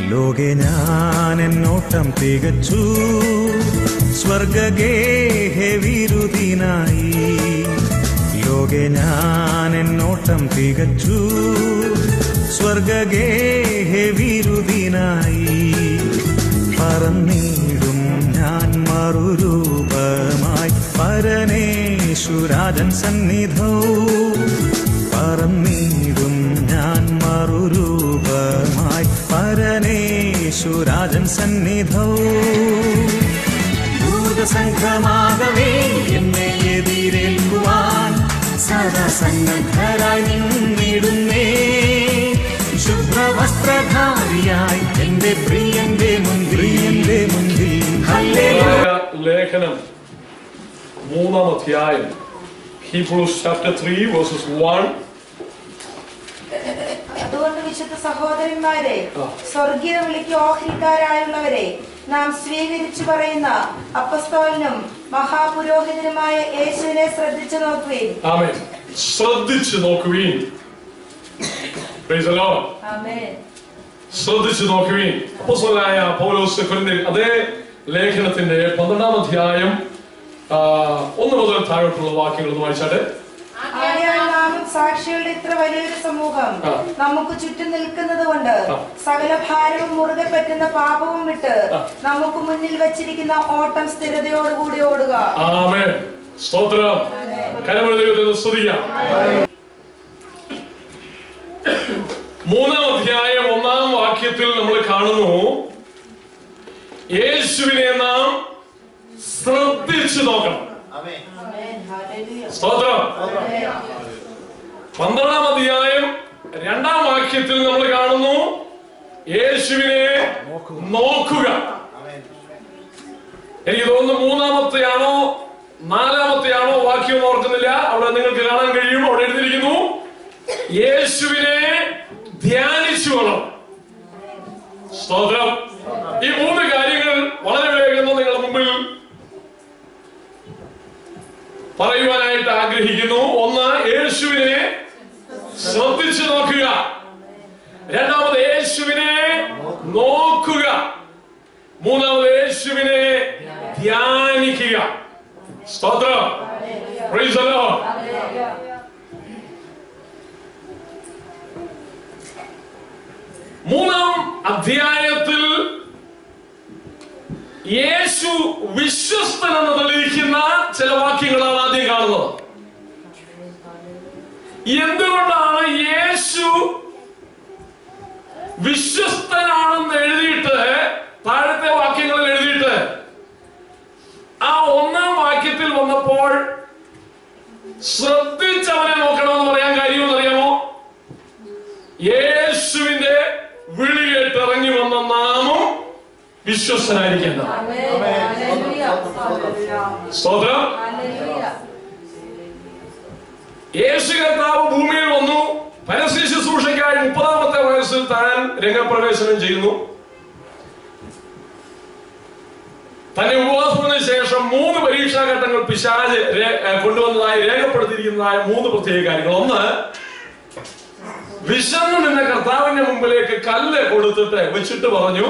ലോകെ ഞാൻ എന്നോട്ടം തികച്ചു സ്വർഗഗേഹെ വിരുദിനായി ലോകെ ഞാൻ എന്നോട്ടം തികച്ചു സ്വർഗഗേഹെ വിരുദിനായി പറന്നിടും ഞാൻ മറുരൂപമായി പരനേശുരാജൻ സന്നിധൗ പറന്നിടും ഞാൻ മറുരൂപമായി പരനേശുരാജൻ സന്നിധൗ ഭൂതസംഘമാകവേ എന്നെ എതിരേൽക്കുവാൻ സദാ സന്നദ്ധരായി നിന്നിടുന്നേ ശുഭ്രവസ്ത്രധാരിയായി എന്റെ പ്രിയന്റെ മുൻപിൽ പ്രിയന്റെ മുൻപിൽ ഹല്ലേലൂയ ലേഖനം മൂന്നാം അധ്യായം Hebrews chapter three verses one അതുകൊണ്ട് വിശുദ്ധ സഹോദരന്മാരെ ആ. സ്വർഗീയ വിളിക്ക് ഓഹരിക്കാരായുള്ളവരെ നാം സ്വീകരിച്ചു പറയുന്ന അപ്പസ്തോലനും മഹാപുരോഹിതനുമായ യേശുവിനെ ശ്രദ്ധിച്ചു നോക്കുവേൻ ആമേൻ ശ്രദ്ധിച്ചു നോക്കുവീൻ Praise the Lord. ശ്രദ്ധിച്ചു നോക്കുവീൻ അപ്പോസ്തലനായ പൗലോസ് കൊരിന്ത്യർ അതേ ലേഖനത്തിന്റെ പന്ത്രണ്ടാം അധ്യായം ആ, ഒന്ന് മുതൽ താഴോട്ടുള്ള വാക്യങ്ങൾ ഒന്ന് വായിച്ചാട്ടെ ആകയാൽ നാമും സാക്ഷികളുടെ ഇത്ര വലിയൊരു സമൂഹം ആ. നമുക്ക് ചുറ്റും നിൽക്കുന്നത് കൊണ്ട് ആ. സകല ഭാരവും മുറുകെ പറ്റുന്ന പാപവും വിട്ട് ആ. നമുക്ക് മുന്നിൽ വെച്ചിരിക്കുന്ന ഓട്ടം സ്ഥിരതയോടുകൂടി ഓടുക ആമേൻ സ്തോത്രം കരമഴ ദൈവത്തെ സ്തുതിക്കാം മൂന്നാം അധ്യായം ഒന്നാം വാക്യത്തിൽ നമ്മൾ കാണുന്നു യേശുവിനെ നാം ശ്രദ്ധിച്ചു നോക്കണം സ്തോത്രം പന്ത്രണ്ടാം അധ്യായം രണ്ടാം വാക്യത്തിൽ നമ്മൾ കാണുന്നു യേശുവിനെ നോക്കുക എനിക്ക് തോന്നുന്നു മൂന്നാമത്തെയാണോ നാലാമത്തെയാണോ വാക്യം എന്ന് ഓർക്കുന്നില്ല അവിടെ നിങ്ങൾക്ക് കാണാൻ കഴിയും അവിടെ എഴുതിയിരിക്കുന്നു യേശുവിനെ ധ്യാനിച്ചു കൊള്ളണം സ്തോത്രം ഈ മൂന്ന് കാര്യങ്ങൾ വളരെ വേഗം നിങ്ങളുടെ മുമ്പിൽ പറയുവാനായിട്ട് ആഗ്രഹിക്കുന്നു ഒന്ന് യേശുവിനെ ശ്രദ്ധിച്ചു നോക്കുക രണ്ടാമത് യേശുവിനെ നോക്കുക മൂന്നാമത് യേശുവിനെ ധ്യാനിക്കുക സ്തോത്രം Praise the Lord. മൂന്നാം അധ്യായത്തിൽ യേശു വിശ്വസ്തനെന്ന് തെളിയിക്കുന്ന ചില വാക്യങ്ങളാണ് ആദ്യം കാണുന്നത് എന്തുകൊണ്ടാണ് യേശു വിശ്വസ്തനാണെന്ന് എഴുതിയിട്ട് താഴത്തെ വാക്യങ്ങളിൽ എഴുതിയിട്ട് ആ ഒന്നാം വാക്യത്തിൽ വന്നപ്പോൾ ശ്രദ്ധിച്ചവനെ നോക്കണമെന്ന് പറയാൻ കാര്യമെന്ന് അറിയാമോ യേശുവിന്റെ വിളി കേട്ട് ഇറങ്ങി വന്ന നാമം വിശ്വസ്തനായിരിക്കേണ്ടത് സ്തോത്രം യേശു കർത്താവ് ഭൂമിയിൽ വന്നു പരസ്യ ശുശ്രൂഷയ്ക്കായി മുപ്പതാമത്തെ വയസ്സിൽ താൻ രംഗപ്രവേശനം ചെയ്യുന്നു തന്നെ ഉപവാസത്തിന് ശേഷം മൂന്ന് പരീക്ഷാഘട്ടങ്ങൾ പിശാജ് രേ- ഏ, കൊണ്ടുവന്നതായി രേഖപ്പെടുത്തിയിരിക്കുന്നതായ മൂന്ന് പ്രത്യേക കാര്യങ്ങൾ ഒന്ന് വിശന്നു നിന്ന കർത്താവിന്റെ മുമ്പിലേക്ക് കല്ല് കൊടുത്തിട്ട് വെച്ചിട്ട് പറഞ്ഞു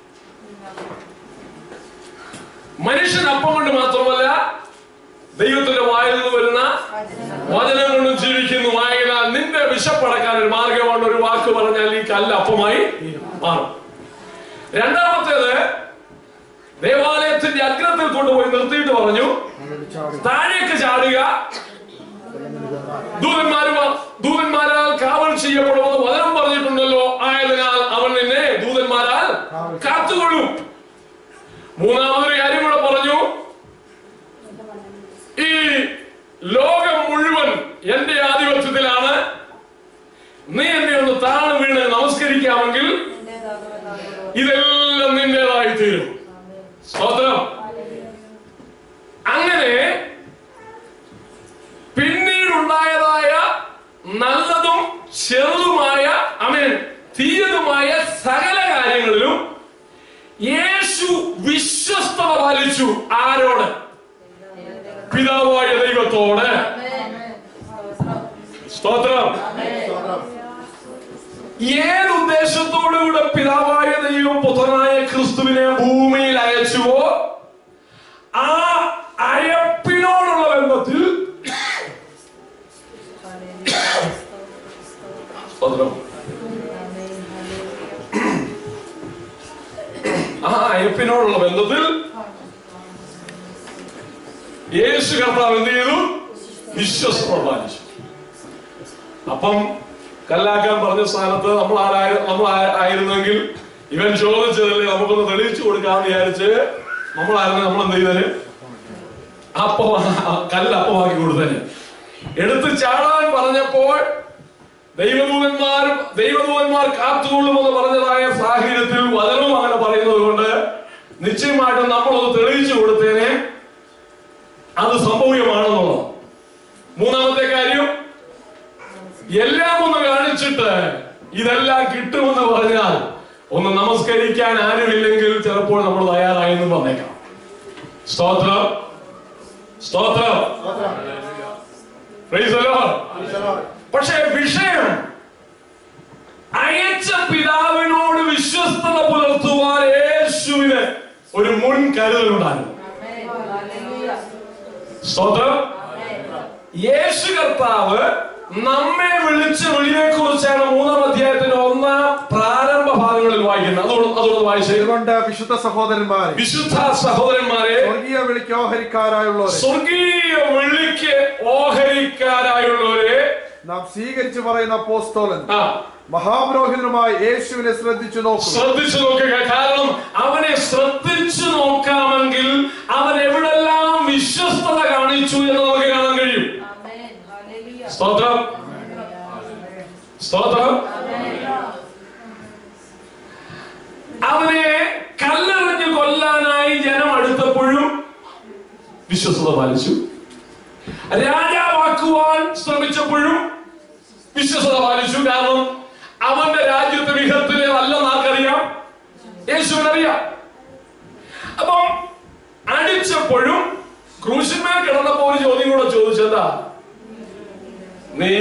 മനുഷ്യൻ അപ്പം കൊണ്ട് മാത്രമല്ല ദൈവത്തിന്റെ വായിൽ നിന്ന് വരുന്ന വചനം കൊണ്ടും ജീവിക്കുന്നു ആയതിനാൽ നിന്റെ വിശപ്പടക്കാൻ ഒരു മാർഗമാണ് ഒരു വാക്ക് പറഞ്ഞാൽ ഈ കല്ല് അപ്പമായി മാറും രണ്ടാമത്തേത് ദേവാലയത്തിന്റെ അഗ്രത്തിൽ കൊണ്ടുപോയി നിർത്തിയിട്ട് പറഞ്ഞു താഴേക്ക് ചാടുക ദൂതന്മാരും ദൂതന്മാരാൽ കാവൽ ചെയ്യപ്പെടുമെന്ന് വചനം പറഞ്ഞിട്ടുണ്ടല്ലോ ആയതിനാൽ അവൻ നിന്നെ ദൂതന്മാരാൽ കാത്തുകൊള്ളും മൂന്നാമതൊരു കാര്യം കൂടെ പറഞ്ഞു ഈ ലോകം മുഴുവൻ എന്റെ ആധിപത്യത്തിലാണ് നീ എന്നെ ഒന്ന് താണു വീണ് നമസ്കരിക്കാമെങ്കിൽ ഇതെല്ലാം നിന്റേതായി തീരും സ്തോത്രം അങ്ങനെ പിന്നീടുണ്ടായതായ നല്ലതും ചെറുതുമായ അമേൻ തീയതുമായ സകല കാര്യങ്ങളിലും യേശു വിശ്വസ്തത പാലിച്ചു ആരോട് പിതാവായ ദൈവത്തോട് സ്തോത്രം ഏത് ഉദ്ദേശത്തോടുകൂടെ പിതാവായ ദൈവപുത്രനായ ക്രിസ്തുവിനെ ഭൂമിയിൽ അയച്ചുവോ ആ അയപ്പിനോടുള്ള ബന്ധത്തിൽ സ്തോത്രം. ആ അയപ്പിനോടുള്ള ബന്ധത്തിൽ യേശു കർത്താവ് എന്ത് ചെയ്തു വിശ്വസ്ത പാലിച്ചു അപ്പം കല്ലാക്കാൻ പറഞ്ഞ സ്ഥാനത്ത് നമ്മൾ ആരായ നമ്മൾ ആ- ആയിരുന്നെങ്കിൽ ഇവൻ ചോദിച്ചതല്ലേ നമുക്കൊന്ന് തെളിയിച്ചു കൊടുക്കാന്ന് വിചാരിച്ച് നമ്മളായിരുന്നു നമ്മൾ എന്ത് ചെയ്തത് അപ്പം കല്ല് അപ്പമാക്കി കൊടുത്തന്നെ എടുത്ത് ചാടാൻ പറഞ്ഞപ്പോൾ ദൈവദൂതന്മാർ ദൈവദൂതന്മാർ കാത്തുകൊള്ളുമെന്ന് പറഞ്ഞതായ സാഹചര്യത്തിൽ വചനവും അങ്ങനെ പറയുന്നത് കൊണ്ട് നിശ്ചയമായിട്ടും നമ്മളൊന്ന് തെളിയിച്ചു കൊടുത്തേനെ അത് സംഭവ്യമാണെന്നുള്ളത് മൂന്നാമത്തെ കാര്യം എല്ലാം ഒന്ന് കാണിച്ചിട്ട് ഇതെല്ലാം കിട്ടുമെന്ന് പറഞ്ഞാൽ ഒന്ന് നമസ്കരിക്കാൻ ആരുമില്ലെങ്കിൽ ചിലപ്പോൾ നമ്മൾ തയ്യാറായെന്ന് പറഞ്ഞേക്കാം സ്തോത്രം സ്തോത്രം Praise the Lord. പക്ഷേ വിഷയം അയച്ച പിതാവിനോട് വിശ്വസ്തത പുലർത്തുവാൻ യേശുവിന് ഒരു മുൻകരുതലുണ്ടായിരുന്നു സ്തോത്രം യേശു കർത്താവ് നമ്മെ വിളിച്ച വിളിയെ കുറിച്ചാണ് മൂന്നാം അധ്യായത്തിന്റെ ഒന്നാം പ്രാരംഭ ഭാഗങ്ങളിൽ വായിക്കുന്നത് അതുകൊണ്ട് അതുകൊണ്ട് വായിച്ചേ അതുകൊണ്ട് വിശുദ്ധ സഹോദരന്മാരെ വിശുദ്ധ സഹോദരന്മാരെ സ്വർഗീയ വിളിക്ക് ഓഹരിക്കാരായുള്ളവരെ സ്വർഗീയ വിളിക്ക് ഓഹരിക്കാരായുള്ളവരെ നാം സ്വീകരിച്ചു പറയുന്ന പോസ്തോലൻ ആ മഹാപുരോഹിതനുമായ യേശുവിനെ ശ്രദ്ധിച്ചു നോക്കുക ശ്രദ്ധിച്ചു നോക്കുക കാരണം അവനെ ശ്രദ്ധിച്ചു നോക്കാമെങ്കിൽ അവൻ എവിടെല്ലാം വിശ്വസ്തത കാണിച്ചു എന്ന് നമുക്ക് കാണാൻ കഴിയും സ്തോത്രം സ്തോത്രം അവനെ കല്ലെറിഞ്ഞ് കൊല്ലാനായി ജനം അടുത്തപ്പോഴും വിശ്വസ്തത പാലിച്ചു രാജാവാക്കുവാൻ ശ്രമിച്ചപ്പോഴും വിശ്വസ്തത പാലിച്ചു കാരണം അവന്റെ രാജ്യത്തെ വിഹത്തിലെ നല്ല നാക്കറിയാം യേശുവിനറിയാം അപ്പം അടിച്ചപ്പോഴും ക്രൂശന്മേൽ കിടന്നപ്പോ ഒരു ചോദ്യം കൂടെ ചോദിച്ചെന്താ നീ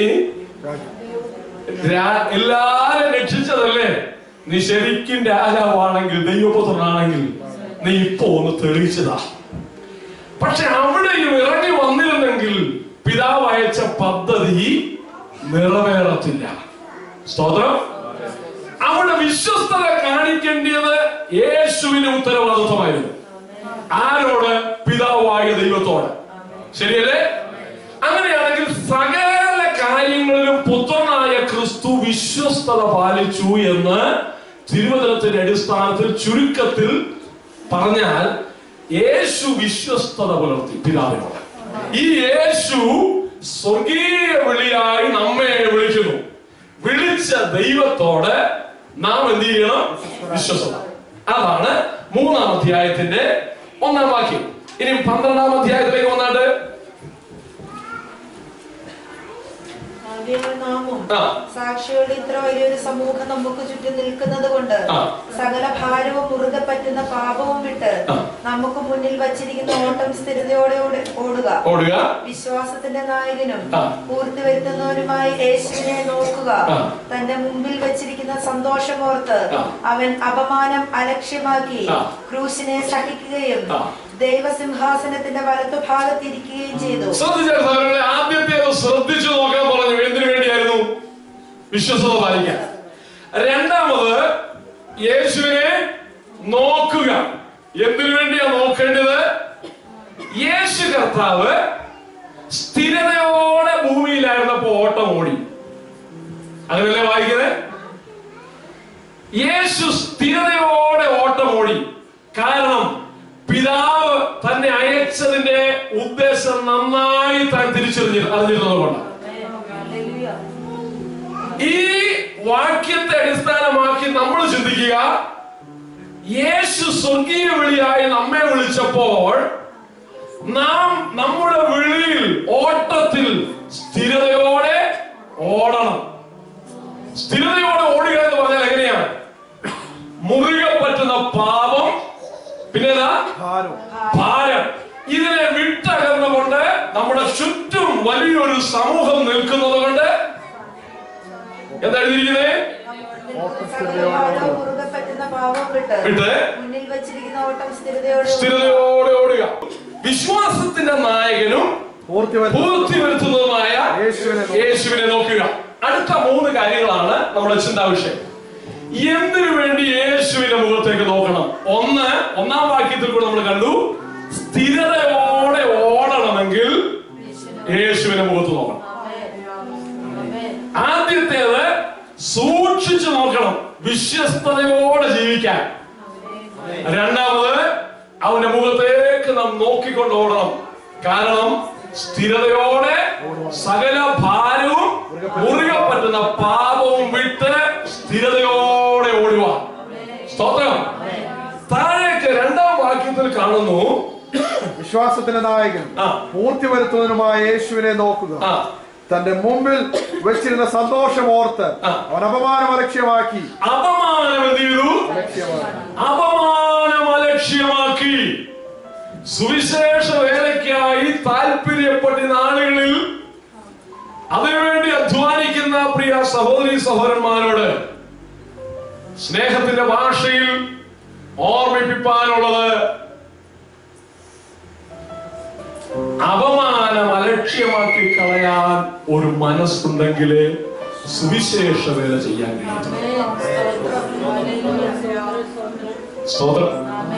രാ- എല്ലാരും രക്ഷിച്ചതല്ലേ നീ ശരിക്കും രാജാവാണെങ്കിൽ ദൈവപുത്രനാണെങ്കിൽ നീ ഇപ്പൊ ഒന്ന് തെളിയിച്ചതാ പക്ഷെ അവിടെയും ഇറങ്ങി വന്നിരുന്നെങ്കിൽ പിതാവ് അയച്ച പദ്ധതി നിറവേറത്തില്ല സ്തോത്രം അവിടെ വിശ്വസ്തത കാണിക്കേണ്ടത് യേശുവിന് ഉത്തരവാദിത്വമായിരുന്നു ആരോട് പിതാവായ ദൈവത്തോട് ശരിയല്ലേ അങ്ങനെയാണെങ്കിൽ സകല കാര്യങ്ങളിലും പുത്രനായ ക്രിസ്തു വിശ്വസ്തത പാലിച്ചു എന്ന് തിരുവചനത്തിന്റെ അടിസ്ഥാനത്തിൽ ചുരുക്കത്തിൽ പറഞ്ഞാൽ യേശു വിശ്വസ്തത പുലർത്തി പിതാവിനോട് ഈ യേശു സ്വർഗീയ വിളിയായി നമ്മെ വിളിക്കുന്നു വിളിച്ച ദൈവത്തോട് നാം എന്ത് ചെയ്യണം വിശ്വസത അതാണ് മൂന്നാം അധ്യായത്തിന്റെ ഒന്നാം വാക്യം ഇനി പന്ത്രണ്ടാം അധ്യായത്തിലേക്ക് വന്നാട്ട് ആദ്യമായി നാമും ആ. സാക്ഷികളുടെ ഇത്ര വലിയൊരു സമൂഹം നമുക്ക് ചുറ്റും നിൽക്കുന്നത് കൊണ്ട് ആ. സകല ഭാരവും മുറുകെ പറ്റുന്ന പാപവും വിട്ട് ആ. നമുക്ക് മുന്നിൽ വച്ചിരിക്കുന്ന ഓട്ടം സ്ഥിരതയോടെ ഓടി- ഓടുക ഓടുക വിശ്വാസത്തിന്റെ നായകനും ആ. പൂർത്തി വരുത്തുന്നവനുമായി യേശുവിനെ നോക്കുക ആ. തന്റെ മുമ്പിൽ വെച്ചിരിക്കുന്ന സന്തോഷമോർത്ത് ആ. അവൻ അപമാനം അലക്ഷ്യമാക്കി ആ. ക്രൂശിനെ സഹിക്കുകയും ആ. ദൈവസിംഹാസനത്തിന്റെ വലത്തുഭാഗത്തിരിക്കുകയും ചെയ്തു ശ്രദ്ധിച്ച സഹോദരങ്ങളെ ആദ്യത്തെ ശ്രദ്ധിച്ചു നോക്കാൻ പറഞ്ഞു എന്തിനു വേണ്ടിയായിരുന്നു വിശ്വസത പാലിക്കാൻ രണ്ടാമത് യേശുവിനെ നോക്കുക എന്തിനു വേണ്ടിയാ നോക്കേണ്ടത് യേശു കർത്താവ് സ്ഥിരതയോടെ ഭൂമിയിലായിരുന്നപ്പോ ഓട്ടം ഓടി അങ്ങനല്ലേ വായിക്കുന്നത് യേശു സ്ഥിരതയോടെ ഓട്ടം ഓടി കാരണം പിതാവ് തന്നെ അയച്ചതിന്റെ ഉദ്ദേശം നന്നായി താൻ തിരിച്ചറിഞ്ഞി അറിഞ്ഞിരുന്നത് കൊണ്ട് ഈ വാക്യത്തെ അടിസ്ഥാനമാക്കി നമ്മൾ ചിന്തിക്കുക യേശു സ്വർഗീയ വിളിയായി നമ്മെ വിളിച്ചപ്പോൾ നാം നമ്മുടെ വിളിയിൽ ഓട്ടത്തിൽ സ്ഥിരതയോടെ ഓടണം സ്ഥിരതയോടെ ഓടുക എന്ന് പറഞ്ഞാൽ എങ്ങനെയാണ് മുറുകെ പറ്റുന്ന പാപം പിന്നെ ഭാരം ഭാരം ഇതിനെ വിട്ടകന്നുകൊണ്ട് നമ്മുടെ ചുറ്റും വലിയൊരു സമൂഹം നിൽക്കുന്നത് കൊണ്ട് എന്താ എഴുതിയിരിക്കുന്നത് സകല ഭാരവും മുറുകെ പറ്റുന്ന പാപം വിട്ട് വിട്ട് മുന്നിൽ വച്ചിരിക്കുന്ന ഓട്ടം സ്ഥിരതയോടെ സ്ഥിരതയോടെ ഓടുക വിശ്വാസത്തിന്റെ നായകനും പൂർത്തി വരുത്തുന്നു പൂർത്തി വരുത്തുന്നതുമായ യേശുവിനെ നോക്കുക. യേശുവിനെ നോക്കുക അടുത്ത മൂന്ന് കാര്യങ്ങളാണ് നമ്മുടെ ചിന്താ വിഷയം എന്തിനു വേണ്ടി യേശുവിന്റെ മുഖത്തേക്ക് നോക്കണം ഒന്ന് ഒന്നാം വാക്യത്തിൽ കൂടെ നമ്മൾ കണ്ടു സ്ഥിരതയോടെ ഓടണമെങ്കിൽ യേശുവിന്റെ മുഖത്ത് നോക്കണം ആദ്യത്തേത് സൂക്ഷിച്ചു നോക്കണം വിശ്വസ്തതയോടെ ജീവിക്കാൻ രണ്ടാമത് അവന്റെ മുഖത്തേക്ക് നാം നോക്കിക്കൊണ്ട് ഓടണം കാരണം സ്ഥിരതയോടെ സകല ഭാരവും മുറുകെ പറ്റുന്ന പാപവും വിട്ട് സ്ഥിരതയോടെ ഓടുക സ്തോത്രം താഴേക്ക് രണ്ടാം വാക്യത്തിൽ കാണുന്നു വിശ്വാസത്തിന്റെ നായകൻ ആ. പൂർത്തി വരുത്തുന്നതിനുമായ യേശുവിനെ നോക്കുക ആ തന്റെ മുമ്പിൽ വെച്ചിരുന്ന സന്തോഷം ഓർത്ത് ആ. അവൻ അപമാനം അലക്ഷ്യമാക്കി അപമാനം എന്ത് ചെയ്തു അലക്ഷ്യമാക്കി അപമാനം അലക്ഷ്യമാക്കി സുവിശേഷ വേലയ്ക്കായി താല്പര്യപ്പെട്ട നാളുകളിൽ അതിനുവേണ്ടി അധ്വാനിക്കുന്ന പ്രിയ സഹോദരി സഹോദരന്മാരോട് സ്നേഹത്തിന്റെ ഭാഷയിൽ ഓർമ്മിപ്പിക്കാനുള്ളത് അപമാനം അലക്ഷ്യമാക്കി കളയാൻ ഒരു മനസ്സുണ്ടെങ്കിലേ സുവിശേഷ വേല ചെയ്യാൻ കഴിയും സ്തോത്രം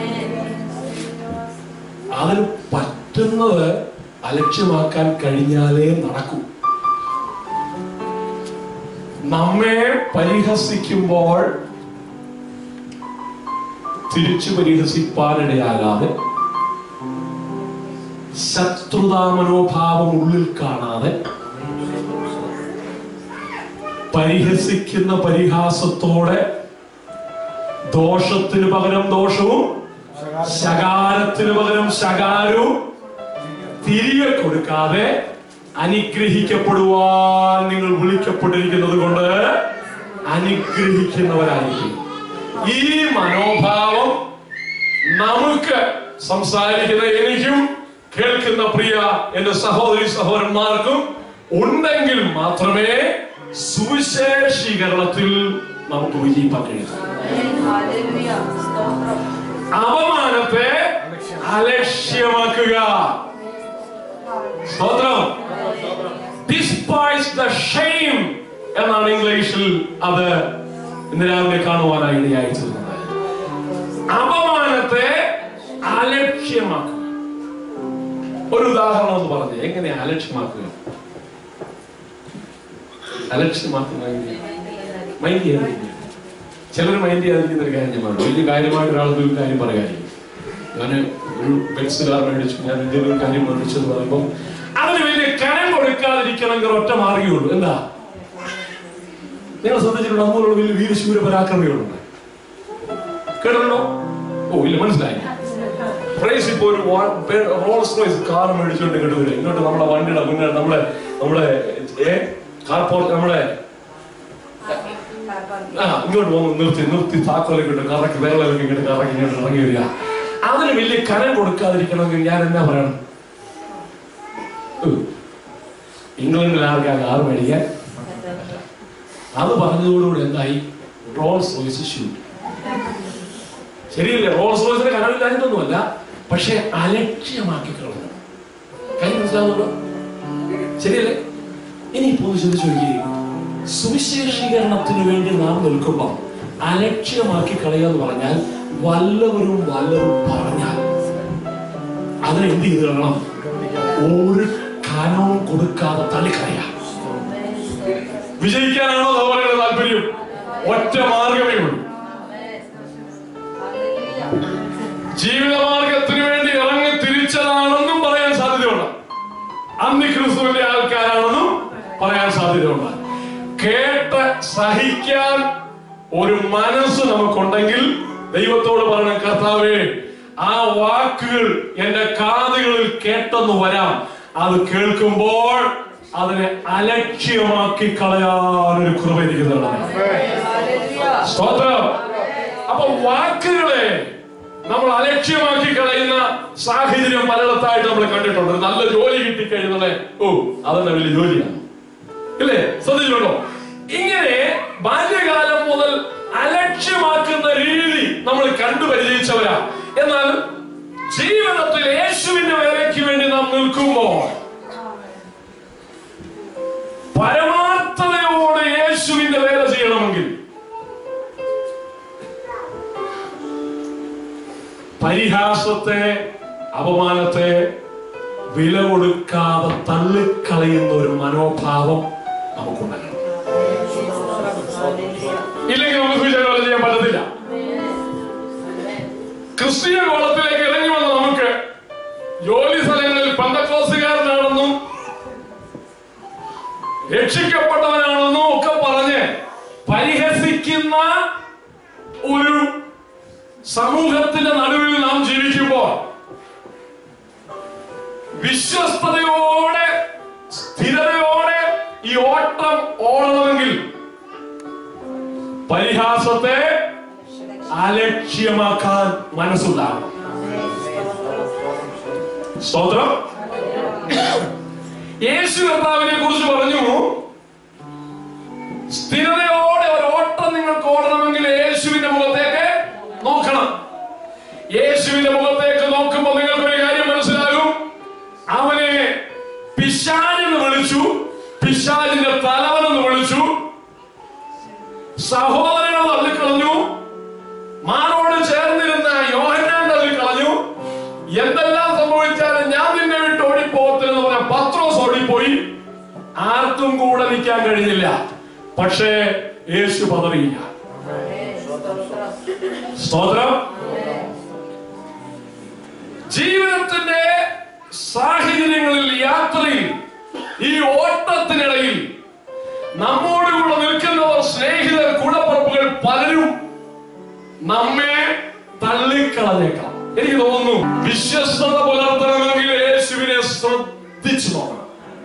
അതിന് പറ്റുന്നത് അലക്ഷ്യമാക്കാൻ കഴിഞ്ഞാലേ നടക്കൂ നമ്മെ പരിഹസിക്കുമ്പോൾ തിരിച്ചു പരിഹസിപ്പാനിടയാകാതെ ശത്രുതാ മനോഭാവം ഉള്ളിൽ കാണാതെ പരിഹസിക്കുന്ന പരിഹാസത്തോടെ ദോഷത്തിന് പകരം ദോഷവും ശകാരത്തിന് പകരം ശകാരവും തിരികെ കൊടുക്കാതെ അനുഗ്രഹിക്കപ്പെടുവാൻ നിങ്ങൾ വിളിക്കപ്പെട്ടിരിക്കുന്നത് കൊണ്ട് അനുഗ്രഹിക്കുന്നവരായിരിക്കും ഈ മനോഭാവം നമുക്ക് സംസാരിക്കുന്ന എനിക്കും കേൾക്കുന്ന പ്രിയ എന്റെ സഹോദരി സഹോദരന്മാർക്കും ഉണ്ടെങ്കിൽ മാത്രമേ സുവിശേഷീകരണത്തിൽ നമുക്ക് വിജയിപ്പാൻ കഴിയൂ അപമാനത്തെ അലക്ഷ്യമാക്കുക സ്തോത്രം ഡിസ്പൈസ് ദ ഷെയിം എന്നാണ് ഇംഗ്ലീഷിൽ അത് ഇന്ന് രാവിലെ കാണുവാനായി ഇടയായി തീർന്നത് അപമാനത്തെ അലക്ഷ്യമാക്കുക ഒരു ഉദാഹരണം ഒന്ന് പറഞ്ഞു എങ്ങനെ അലക്ഷ്യമാക്കുക അലക്ഷ്യമാക്കുന്ന മൈൻഡ് ചെയ്യാതിരിക്കുക ചിലർ മൈൻഡ് ചെയ്യാതിരിക്കുന്ന ഒരു കാര്യം ഞാൻ പറഞ്ഞു വലിയ കാര്യമായിട്ട് ഒരാൾ ഒരു കാര്യം പറയാതിരിക്കും ഞാൻ ഒരു പെൻസിൽ കാർ മേടിച്ചു ഞാൻ എന്തെങ്കിലും ഒരു കാര്യം മേടിച്ചു എന്ന് പറയുമ്പോൾ അതിന് വലിയ കനം കൊടുക്കാതിരിക്കണമെങ്കിൽ ഒറ്റ മാർഗമുള്ളൂ എന്താ നിങ്ങൾ ശ്രദ്ധിച്ചിട്ടുണ്ടോ അതുപോലുള്ള വലിയ വീരശൂര പരാക്രമികളുണ്ട് കേട്ടിട്ടുണ്ടോ ഓ ഇല്ല മനസ്സിലായി പ്രൈസ് ഇപ്പൊ ഒരു വാ- പേ- റോൾസ് റോയ്സ് കാർ മേടിച്ചുകൊണ്ട് ഇങ്ങോട്ട് വരും ഇങ്ങോട്ട് നമ്മളെ വണ്ടിയുടെ മുന്നേ നമ്മളെ നമ്മളെ ഏ കാർ പോർട്ട് നമ്മളെ ആ ഇങ്ങോട്ട് വന്ന് നിർത്തി നിർത്തി താക്കോലൊക്കെ ഇട്ട് കറക്കി വേറെയൊക്കെ ഇങ്ങോട്ട് കറക്കി ഇങ്ങോട്ട് ഇറങ്ങി വരിക അതിന് വലിയ കനം കൊടുക്കാതിരിക്കണമെങ്കിൽ ഞാൻ എന്നാ പറയണം ഉം. ഇംഗ്ലണ്ടിൽ ആർക്കാ കാർ മേടിക്കാൻ അത് പറഞ്ഞതോടുകൂടി എന്തായി റോൾസ് റോയ്സ് ഷൂട്ട് ശരിയല്ലേ റോൾസ് റോയ്സിന്റെ കനവില്ലാഞ്ഞിട്ടൊന്നുമല്ല പക്ഷെ അലക്ഷ്യമാക്കി കളഞ്ഞു കാര്യം മനസ്സിലാവുന്നുണ്ടോ ശരിയല്ലേ ഇനി ഇപ്പോൾ ചിന്തിച്ചു നോക്കിയേ സുവിശേഷീകരണത്തിന് വേണ്ടി നാം നിൽക്കുമ്പോൾ അലക്ഷ്യമാക്കി കളയുക എന്ന് പറഞ്ഞാൽ വല്ലവരും വല്ലവരും പറഞ്ഞാൽ അതിന് എന്ത് ചെയ്ത് കളയണം ഒരു കനവും കൊടുക്കാതെ തള്ളിക്കളയാം വിജയിക്കാനാണോ അതുപോലെയുള്ള താല്പര്യം ഒറ്റ മാർഗമേ ഉള്ളൂ ജീവിതമാർഗത്തിന് വേണ്ടി ഇറങ്ങി തിരിച്ചതാണെന്നും പറയാൻ സാധ്യതയുണ്ട് അന്തിക്രിസ്തുവിന്റെ ആൾക്കാരാണെന്നും പറയാൻ സാധ്യതയുണ്ട് കേട്ട് സഹിക്കാൻ ഒരു മനസ്സ് നമുക്കുണ്ടെങ്കിൽ ദൈവത്തോട് പറയണം കർത്താവേ ആ വാക്കുകൾ എന്റെ കാതുകളിൽ കേട്ടെന്ന് വരാം അത് കേൾക്കുമ്പോൾ അതിനെ അലക്ഷ്യമാക്കി കളയാൻ ഒരു കൃപ എനിക്ക് തരണം സ്തോത്രം അപ്പൊ വാക്കുകളെ നമ്മൾ അലക്ഷ്യമാക്കി കളയുന്ന സാഹചര്യം പലയിടത്തായിട്ട് നമ്മൾ കണ്ടിട്ടുണ്ട് ഒരു നല്ല ജോലി കിട്ടിക്കഴിയുന്നത് ഓ അതെന്നെ വലിയ ജോലിയാണ് ഇല്ലേ ശ്രദ്ധിച്ചിട്ടുണ്ടോ ഇങ്ങനെ ബാല്യകാലം മുതൽ അലക്ഷ്യമാക്കുന്ന രീതി നമ്മൾ വരാം എന്നാൽ ജീവിതത്തിൽ യേശുവിന്റെ വേലയ്ക്ക് വേണ്ടി നാം നിൽക്കുമ്പോൾ പരമാർത്ഥതയോടെ യേശുവിന്റെ വേല ചെയ്യണമെങ്കിൽ പരിഹാസത്തെ അപമാനത്തെ വില കൊടുക്കാതെ തള്ളിക്കളയുന്ന ഒരു മനോഭാവം നമുക്കുണ്ടാകണം ഇല്ലെങ്കിൽ നമുക്ക് വിചാരം ചെയ്യാൻ പറ്റത്തില്ല ക്രിസ്തീയ കോളത്തിലേക്ക് ഇറങ്ങി വന്ന നമുക്ക് ജോലി സ്ഥലങ്ങളിൽ പന്തക്കോസുകാരനാണെന്നും രക്ഷിക്കപ്പെട്ടവനാണെന്നും ഒക്കെ പറഞ്ഞ് പരിഹസിക്കുന്ന ഒരു സമൂഹത്തിന്റെ നടുവിൽ നാം ജീവിക്കുമ്പോൾ വിശ്വസ്തയോടെ സ്ഥിരതയോടെ ഈ ഓട്ടം ഓടണമെങ്കിൽ പരിഹാസത്തെ അലക്ഷ്യമാക്കാൻ മനസ്സുണ്ടാകണം സ്തോത്രം യേശു കർത്താവിനെ കുറിച്ച് പറഞ്ഞു സ്ഥിരതയോടെ ഒരു ഓട്ടം നിങ്ങൾക്ക് ഓടണമെങ്കിൽ യേശുവിന്റെ മുഖത്തേക്ക് നോക്കണം യേശുവിന്റെ മുഖത്തേക്ക് നോക്കുമ്പോൾ നിങ്ങൾക്ക് ഒരു കാര്യം മനസ്സിലാകും അവനെ പിശാചെന്ന് വിളിച്ചു പിശാചിന്റെ തലവനെന്ന് വിളിച്ചു സഹോദരനെ തള്ളിക്കളഞ്ഞു മാറോട് ചേർന്നിരുന്ന യോഹന്നാൻ തള്ളിക്കളഞ്ഞു എന്തെല്ലാം സംഭവിച്ചാലും ഞാൻ നിന്നെ വിട്ട് ഓടിപ്പോകത്തില്ലെന്ന് പറഞ്ഞ പത്രോസ് ഓടിപ്പോയി ആർക്കും കൂടെ നിൽക്കാൻ കഴിഞ്ഞില്ല പക്ഷേ യേശു പതറിയില്ല സ്തോത്രം ജീവിതത്തിന്റെ സാഹചര്യങ്ങളിൽ യാത്രയിൽ ഈ ഓട്ടത്തിനിടയിൽ നമ്മോടുകൂടെ നിൽക്കുന്നവർ സ്നേഹിതർ കൂടപ്പുറപ്പുകൾ പലരും നമ്മെ തള്ളിക്കളഞ്ഞേക്കാം എനിക്ക് തോന്നുന്നു വിശ്വസ്തത പുലർത്തണമെങ്കിൽ യേശുവിനെ ശ്രദ്ധിച്ചു നോക്കണം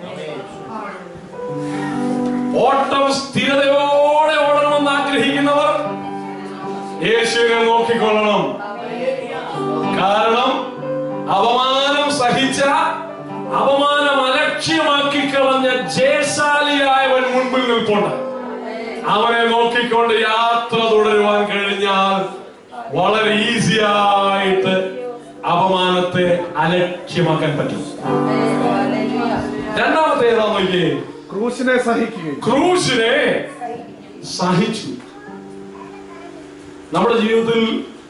ഓട്ടം സ്ഥിരതയോടെ ഓടണമെന്ന് ആഗ്രഹിക്കുന്നവർ യേശുവിനെ നോക്കിക്കൊള്ളണം കാരണം അപമാനം സഹിച്ച അപമാനം അലക്ഷ്യമാക്കി കളഞ്ഞ ജയശാലിയായവൻ മുൻപിൽ നിൽപ്പുണ്ട് അവനെ നോക്കിക്കൊണ്ട് യാത്ര തുടരുവാൻ കഴിഞ്ഞാൽ വളരെ ഈസി ആയിട്ട് അപമാനത്തെ അലക്ഷ്യമാക്കാൻ പറ്റും രണ്ടാമത്തെ ഏതാ നോക്കിയേ ക്രൂശിനെ സഹിക്കുകയും ക്രൂശിനെ സഹിച്ചു നമ്മുടെ ജീവിതത്തിൽ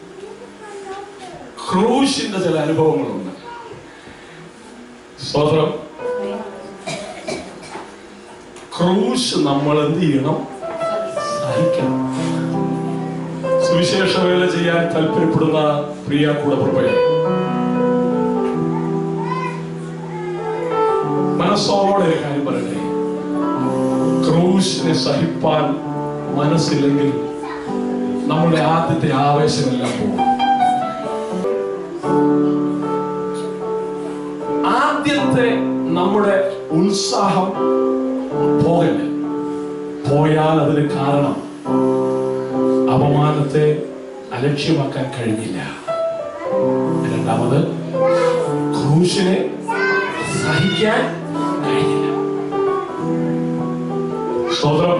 ക്രൂശിന്റെ ചില അനുഭവങ്ങളുണ്ട് സ്വതന്ത്രം ക്രൂശ് നമ്മൾ എന്ത് ചെയ്യണം സഹിക്കണം സുവിശേഷ വേല ചെയ്യാൻ താല്പര്യപ്പെടുന്ന പ്രിയ കൂടപ്പുറപ്പയെ മനസ്സോടെ ഒരു കാര്യം പറയട്ടെ ക്രൂശിനെ സഹിപ്പാൻ മനസ്സില്ലെങ്കിൽ നമ്മുടെ ആദ്യത്തെ ആവേശമെല്ലാം പോകും ആദ്യത്തെ നമ്മുടെ ഉത്സാഹം പോകല്ല പോയാൽ അതിന് കാരണം അപമാനത്തെ അലക്ഷ്യമാക്കാൻ കഴിഞ്ഞില്ല രണ്ടാമത് ക്രൂശിനെ സഹിക്കാൻ കഴിഞ്ഞില്ല സ്തോത്രം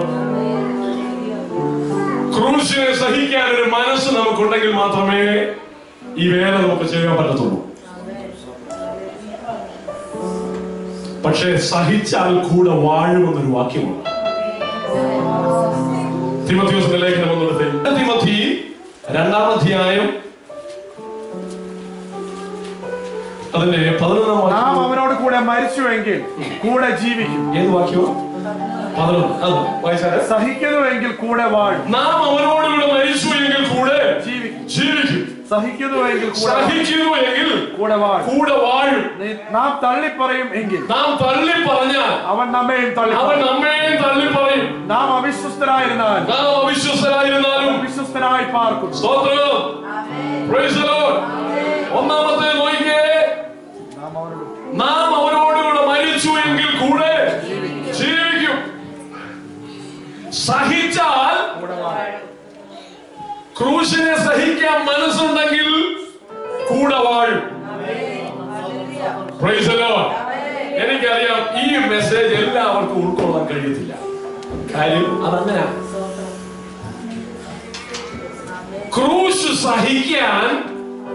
ക്രൂശിനെ സഹിക്കാൻ ഒരു മനസ്സ് നമുക്കുണ്ടെങ്കിൽ മാത്രമേ ഈ വേല നമുക്ക് ചെയ്യാൻ പറ്റത്തുള്ളൂ പക്ഷേ സഹിച്ചാൽ കൂടെ വാഴുമെന്നൊരു വാക്യമുണ്ട് തിമത്തിയോസിന്റെ ലേഖനം ഒന്നെടുത്ത് തിമത്തി രണ്ടാം അധ്യായം അതിന്റെ പതിനൊന്നാം നാം വാക്യം അവനോട് കൂടെ മരിച്ചുവെങ്കിൽ കൂടെ ജീവിക്കും ഏത് വാക്യവും പതിനൊന്ന് അത് വായിച്ചാല് സഹിക്കുന്നുവെങ്കിൽ കൂടെ വാഴും നാം അവനോട് കൂടെ മരിച്ചു എങ്കിൽ കൂടെ ജീവിക്കും ജീവിക്കും സഹിക്കുന്നുവെങ്കിൽ കൂടെ വാഴും. സഹിക്കുന്നു എങ്കിൽ കൂടെ വാഴും കൂടെ വാഴും നീ- നാം തള്ളിപ്പറയും എങ്കിൽ നാം തള്ളി പറഞ്ഞാൽ അവൻ നമ്മയും തള്ളി അവൻ നമ്മയും തള്ളി പറയും നാം അവിശ്വസ്തരായിരുന്നാൽ നാം അവിശ്വസരായിരുന്നാലും വിശ്വസ്തരായി പാർക്കുന്നു സ്തോത്രം Praise the Lord. ഒന്നാമത്തെ നോക്കിയേ നാം അവനോട് നാം അവനോടുകൂടെ മരിച്ചു എങ്കിൽ കൂടെ ജീവിക്കും സഹിച്ചാൽ കൂടെ വാഴും ക്രൂശിനെ സഹിക്കാൻ മനസ്സുണ്ടെങ്കിൽ കൂടെ വാഴും Praise the Lord. എനിക്കറിയാം ഈ മെസ്സേജ് എല്ലാവർക്കും ഉൾക്കൊള്ളാൻ കഴിയത്തില്ല കാര്യം അതങ്ങനെ ക്രൂശ് സഹിക്കാൻ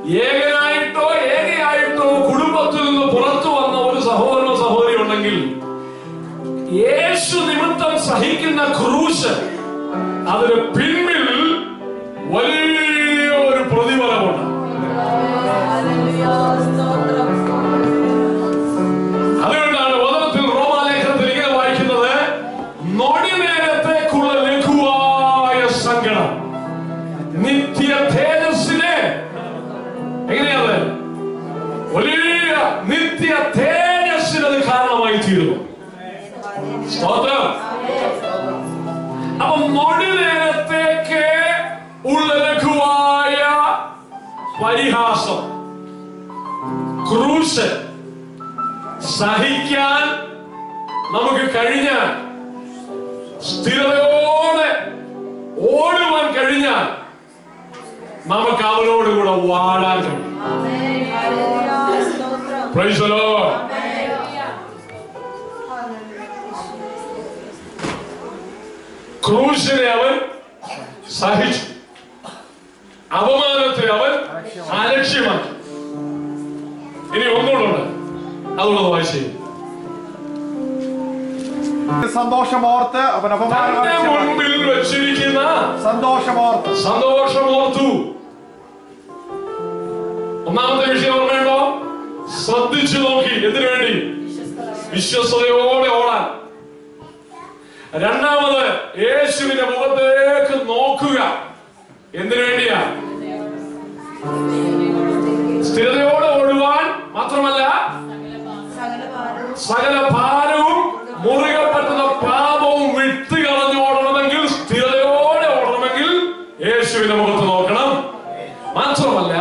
ഏകനായിട്ടോ ഏകയായിട്ടോ കുടുംബത്തിൽ നിന്ന് പുറത്തു വന്ന ഒരു സഹോദരനോ സഹോദരി ഉണ്ടെങ്കിൽ യേശു നിമിത്തം സഹിക്കുന്ന ക്രൂശ് അതിന് പിന്നിൽ വലിയ ഒരു പ്രതിഫലമുണ്ട് അതുകൊണ്ടാണ് വചനത്തിൽ റോമാലേഖനത്തിൽ ഇങ്ങനെ വായിക്കുന്നത് നൊടി നേരത്തേക്കുള്ള ലഘുവായ സങ്കടം നിത്യ തേജസ്സിനെ എങ്ങനെയാണ് വലിയ നിത്യ തേജസ്സിന് അത് കാരണമായി തീരുന്നു സ്തോത്രം അപ്പൊ നൊടി നേരത്തേക്ക് ഉള്ള ലഘുവായ പരിഹാസം ക്രൂശ് സഹിക്കാൻ നമുക്ക് കഴിഞ്ഞാൽ സ്ഥിരതയോടെ ഓടുവാൻ കഴിഞ്ഞാൽ നമുക്ക് അവനോട് കൂടെ വാടാൻ കഴിയും Praise the Lord. ക്രൂശിനെ അവൻ സഹിച്ചു അപമാനത്തെ അവൻ അലക്ഷ്യമാക്കി ഇനി ഒന്നുകൂടെ അതുള്ളത് വായിച്ചു സന്തോഷമോർത്ത് അവൻ അപമാനം തന്റെ അലക്ഷ്യമാക്കി. മുൻപിൽ വെച്ചിരിക്കുന്ന സന്തോഷമോർത്ത് സന്തോഷമോർത്തു ഒന്നാമത്തെ വിഷയം ഓർമ്മയുണ്ടോ ശ്രദ്ധിച്ചു നോക്കി എന്തിനു വേണ്ടി വിശ്വസതയോടെ ഓടാൻ രണ്ടാമത് യേശുവിന്റെ മുഖത്തേക്ക് നോക്കുക എന്തിനു വേണ്ടിയാ സ്ഥിരതയോടെ ഓടുവാൻ മാത്രമല്ല സകല ഭാരവും മുറുകെ പറ്റുന്ന പാപവും വിട്ട് കളഞ്ഞു ഓടണമെങ്കിൽ സ്ഥിരതയോടെ ഓടണമെങ്കിൽ യേശുവിന്റെ മുഖത്ത് നോക്കണം മാത്രമല്ല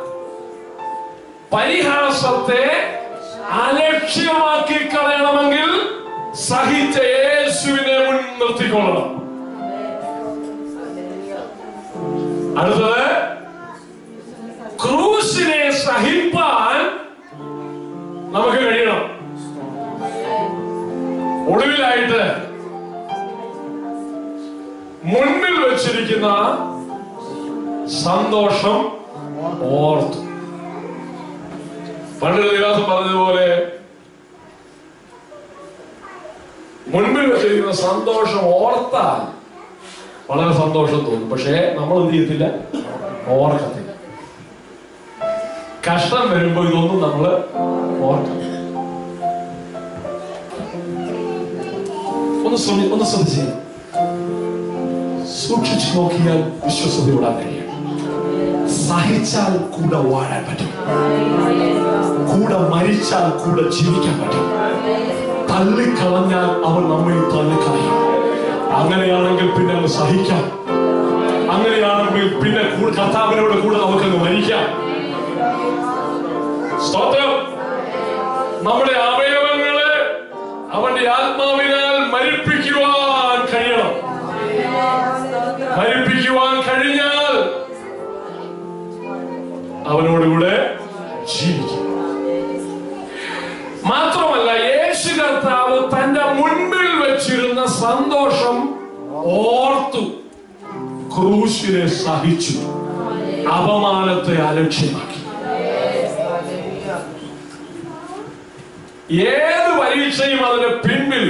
പരിഹാസത്തെ അലക്ഷ്യമാക്കി കളയണമെങ്കിൽ സഹിച്ച യേശുവിനെ മുൻ നിർത്തിക്കൊള്ളണം അടുത്തത് ക്രൂശിനെ സഹിപ്പാൻ നമുക്ക് കഴിയണം ഒടുവിലായിട്ട് മുൻപിൽ വെച്ചിരിക്കുന്ന സന്തോഷം ഓർത്തു പണ്ട് ദിവസം പറഞ്ഞതുപോലെ മുൻപിൽ വെച്ചിരിക്കുന്ന സന്തോഷം ഓർത്താൽ വളരെ സന്തോഷം തോന്നും പക്ഷേ നമ്മൾ എന്ത് ചെയ്യത്തില്ല ഓർക്കത്തില്ല കഷ്ടം വരുമ്പോ ഇതൊന്നും നമ്മൾ ഓർക്കണം ഒന്ന് ശ്രമി ഒന്ന് ശ്രദ്ധിച്ച് സൂക്ഷിച്ചു നോക്കിയാൽ വിശ്വസതയോടാൻ കഴിയും സഹിച്ചാൽ കൂടെ വാഴാൻ പറ്റും കൂടെ മരിച്ചാൽ കൂടെ ജീവിക്കാൻ പറ്റും തള്ളിക്കളഞ്ഞാൽ അവൻ നമ്മെ തള്ളിക്കളയും അങ്ങനെയാണെങ്കിൽ പിന്നെ അങ്ങ് സഹിക്കാം അങ്ങനെയാണെങ്കിൽ പിന്നെ കൂ- കർത്താവിനോട് കൂടെ നമുക്കങ്ങ് മരിക്കാം സ്തോത്രം നമ്മുടെ അവയവങ്ങളെ അവന്റെ ആത്മാവിനാൽ മരിപ്പിക്കുവാൻ കഴിയണം മരിപ്പിക്കുവാൻ കഴിഞ്ഞാൽ അവനോടുകൂടെ ജീവിക്കും മാത്രമല്ല യേശു കർത്താവ് തന്റെ മുൻപിൽ വെച്ചിരുന്ന സന്തോഷം ഓർത്തു ക്രൂശിനെ സഹിച്ചു അപമാനത്തെ അലക്ഷ്യമാക്കി ഏത് പരീക്ഷയും അതിന് പിൻപിൽ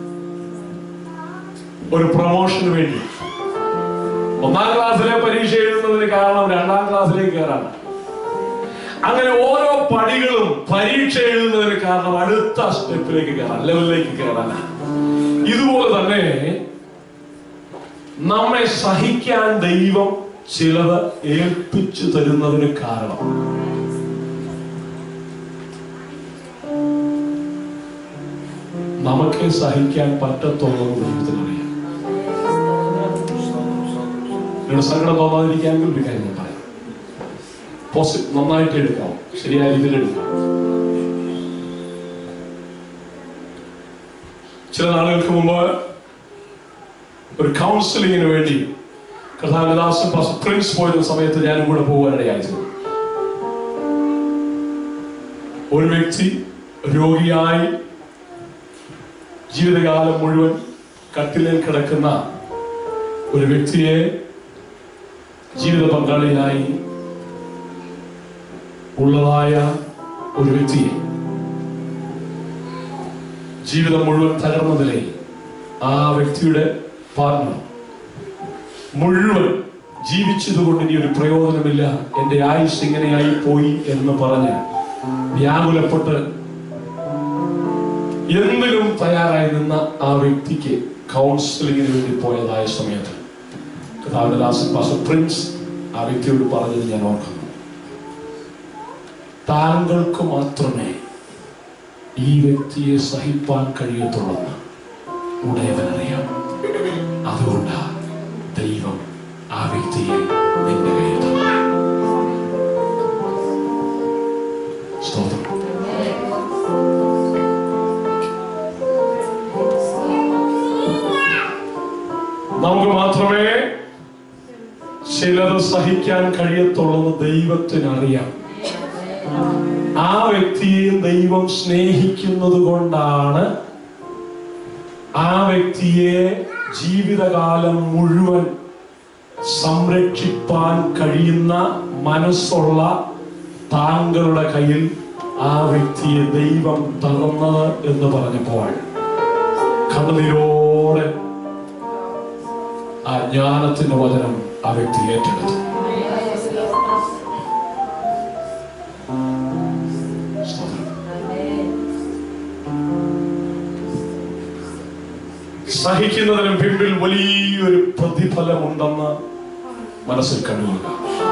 ഒരു പ്രൊമോഷന് വേണ്ടി ഒന്നാം ക്ലാസ്സിലെ പരീക്ഷ എഴുതുന്നതിന് കാരണം രണ്ടാം ക്ലാസ്സിലേക്ക് കയറാണ് അങ്ങനെ ഓരോ പടികളും പരീക്ഷ എഴുതുന്നതിന് കാരണം അടുത്ത സ്റ്റെപ്പിലേക്ക് കയറാൻ ലെവലിലേക്ക് കയറാനാണ് ഇതുപോലെ തന്നെ നമ്മെ സഹിക്കാൻ ദൈവം ചിലത് ഏൽപ്പിച്ചു തരുന്നതിന് കാരണം നമുക്ക് സഹിക്കാൻ പറ്റത്തുള്ളൂ എന്ന് ദൈവത്തിനറിയാം നിങ്ങളുടെ സങ്കടം തോന്നാതിരിക്കാമെങ്കിൽ ഒരു കാര്യം ഞാൻ പറയാം പോസി- നന്നായിട്ട് എടുക്കാം ശരിയായ രീതിയിൽ എടുക്കാം ചില നാളുകൾക്ക് മുമ്പ് ഒരു കൗൺസിലിങ്ങിന് വേണ്ടി കർത്താവിദാസും പ്രിൻസ് പോയിരുന്ന സമയത്ത് ഞാനും കൂടെ പോകാനിടയായിരുന്നു ഒരു വ്യക്തി രോഗിയായി ജീവിതകാലം മുഴുവൻ കട്ടിലിൽ കിടക്കുന്ന ഒരു വ്യക്തിയെ ജീവിത പങ്കാളിയായി ഉള്ളതായ ഒരു വ്യക്തിയെ ജീവിതം മുഴുവൻ തകർന്ന നിലയിൽ ആ വ്യക്തിയുടെ പാർട്ണർ മുഴുവൻ ജീവിച്ചതുകൊണ്ട് ഇനി ഒരു പ്രയോജനമില്ല എന്റെ ആയുസ് ഇങ്ങനെയായി പോയി എന്ന് പറഞ്ഞ് വ്യാകുലപ്പെട്ട് എന്തിനും തയ്യാറായി നിന്ന ആ വ്യക്തിക്ക് കൗൺസിലിങ്ങിന് വേണ്ടി പോയതായ സമയത്ത് കഥാവിന്റെ ദാസൻ പാസ്റ്റർ പ്രിൻസ് ആ വ്യക്തിയോട് പറഞ്ഞത് ഞാൻ ഓർക്കുന്നു താങ്കൾക്ക് മാത്രമേ ഈ വ്യക്തിയെ സഹിപ്പാൻ കഴിയത്തുള്ളെന്ന് ഉടയവനറിയാം അതുകൊണ്ട് ദൈവം ആ വ്യക്തിയെ നിന്റെ കയ്യിൽ തന്നു സ്തോത്രം നമുക്ക് മാത്രമേ ചിലത് സഹിക്കാൻ കഴിയത്തുള്ളൂ ദൈവത്തിന് അറിയാം ആ വ്യക്തിയെ ദൈവം സ്നേഹിക്കുന്നത് കൊണ്ടാണ് ആ വ്യക്തിയെ ജീവിതകാലം മുഴുവൻ സംരക്ഷിപ്പാൻ കഴിയുന്ന മനസ്സുള്ള താങ്കളുടെ കയ്യിൽ ആ വ്യക്തിയെ ദൈവം തന്നത് എന്ന് പറഞ്ഞപ്പോൾ കണ്ണുനീരോടെ ആ ജ്ഞാനത്തിന്റെ വചനം ആ വ്യക്തി ഏറ്റെടുത്തു സ്തോത്രം. സഹിക്കുന്നതിനും പിമ്പിൽ വലിയൊരു പ്രതിഫലമുണ്ടെന്ന് മനസ്സിൽ കണ്ടുകൊള്ളുക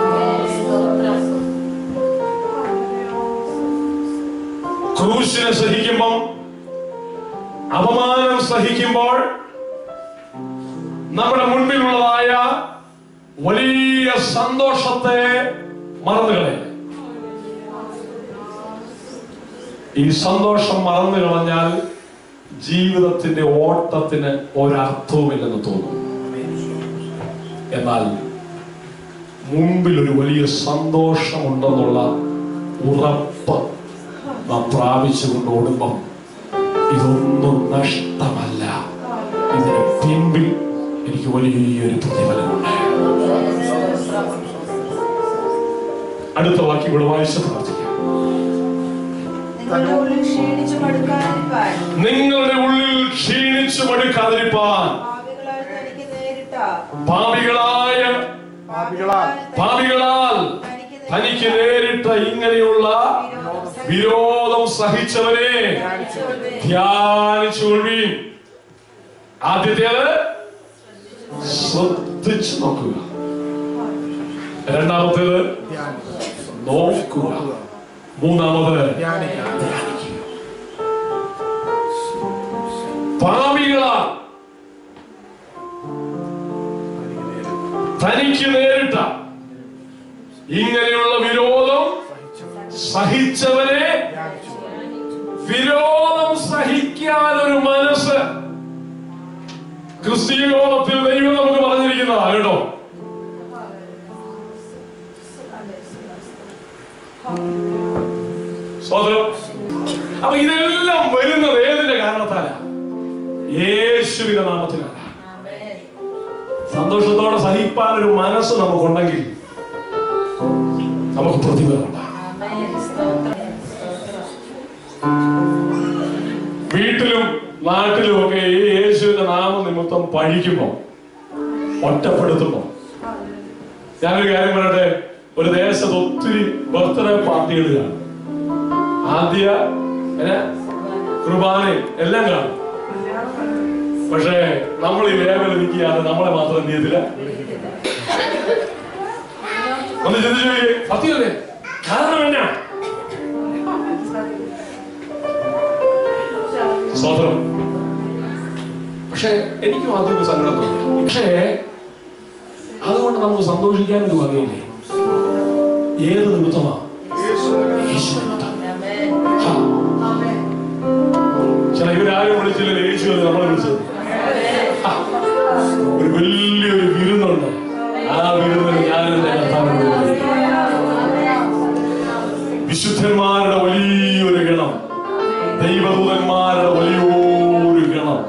ക്രൂശിനെ സഹിക്കുമ്പോൾ അപമാനം സഹിക്കുമ്പോൾ നമ്മുടെ മുൻപിലുള്ളതായ വലിയ സന്തോഷത്തെ മറന്നുകളെ ഈ സന്തോഷം മറന്നു കളഞ്ഞാൽ ജീവിതത്തിന്റെ ഓട്ടത്തിന് ഒരർത്ഥവുമില്ലെന്ന് തോന്നും എന്നാൽ മുമ്പിൽ ഒരു വലിയ സന്തോഷമുണ്ടെന്നുള്ള ഉറപ്പ് നാം പ്രാപിച്ചുകൊണ്ട് ഓടുമ്പം ഇതൊന്നും നഷ്ടമല്ല ഇതിന് പിമ്പിൽ എനിക്ക് വലിയൊരു പ്രതിഫലമുണ്ട് അടുത്ത വാക്യം ഇവിടെ വായിച്ച് പ്രാർത്ഥിക്കാം നിങ്ങളുടെ ഉള്ളിൽ ക്ഷീണിച്ചു മടുക്കാതിരിക്കാൻ നിങ്ങളുടെ ഉള്ളിൽ ക്ഷീണിച്ചു മടുക്കാതിരിപ്പാൻ പാപികളാൽ തനിക്ക് നേരിട്ട പാപികളായ പാപികളാൽ പാപികളാൽ തനിക്ക് നേരിട്ട ഇങ്ങനെയുള്ള വിരോധം സഹിച്ചവനെ ധ്യാനിച്ചുകൊള്ളീൻ ആദ്യത്തേത് ശ്രദ്ധിച്ചു നോക്കുക രണ്ടാമത്തേത് നോക്കുക മൂന്നാമത് ധ്യാനിക്കുക പാപികളാൽ തനിക്ക് നേരിട്ട ഇങ്ങനെയുള്ള വിരോധം സഹിച്ചവനെ വിരോധം സഹിക്കാൻ ഒരു മനസ്സ് ക്രിസ്തീയ ലോകത്തിൽ ദൈവം നമുക്ക് പറഞ്ഞിരിക്കുന്നതാ കേട്ടോ സോദരം അപ്പൊ ഇതെല്ലാം വരുന്നത് ഏതിന്റെ കാരണത്താലാ യേശുവിന്റെ നാമത്തിലല്ല സന്തോഷത്തോടെ സഹിപ്പാൻ ഒരു മനസ്സ് നമുക്കുണ്ടെങ്കിൽ നമുക്ക് പ്രതിഫലമുണ്ടാകും വീട്ടിലും നാട്ടിലും ഒക്കെ ഈ യേശുവിന്റെ നാമനിമിത്തം പഴിക്കുമ്പോ ഒറ്റപ്പെടുത്തുമ്പോ ഞാനൊരു കാര്യം പറയട്ടെ ഒരു ദേശത്ത് ഒത്തിരി ബർത്ത്ഡേ പാർട്ടികൾ കാണും ആദ്യ ഏ, കുർബാനയും എല്ലാം കാണും പക്ഷേ നമ്മൾ ഈ ലേവൽ നിൽക്കുകയാണ് നമ്മളെ മാത്രം എന്ത് ചെയ്തില്ല ഒന്ന് ചിന്തിച്ചു നോക്കിയേ. സത്യമല്ലേ കാരണം എന്നാ സ്വതന്ത്രം പക്ഷെ എനിക്കും അതൊരു സങ്കടം തോന്നി പക്ഷേ അതുകൊണ്ട് നമുക്ക് സന്തോഷിക്കാൻ ഒരു വകയില്ലേ ഏത് നിമിത്തമാ യേശു നിമിത്തം ഹാ. ചില ഇവരാരും വിളിച്ചില്ല യേശു എന്ന് നമ്മളെ വിളിച്ചത് ഹാ. ഒരു വലിയൊരു വിരുന്നുണ്ട് ആ വിരുന്നിന് ഞാൻ എന്റെ കർത്താവിനോട് പോയി. വിശുദ്ധന്മാരുടെ വലിയൊരു ഗണം ദൈവദൂതന്മാരുടെ വലിയൊരു ഗണം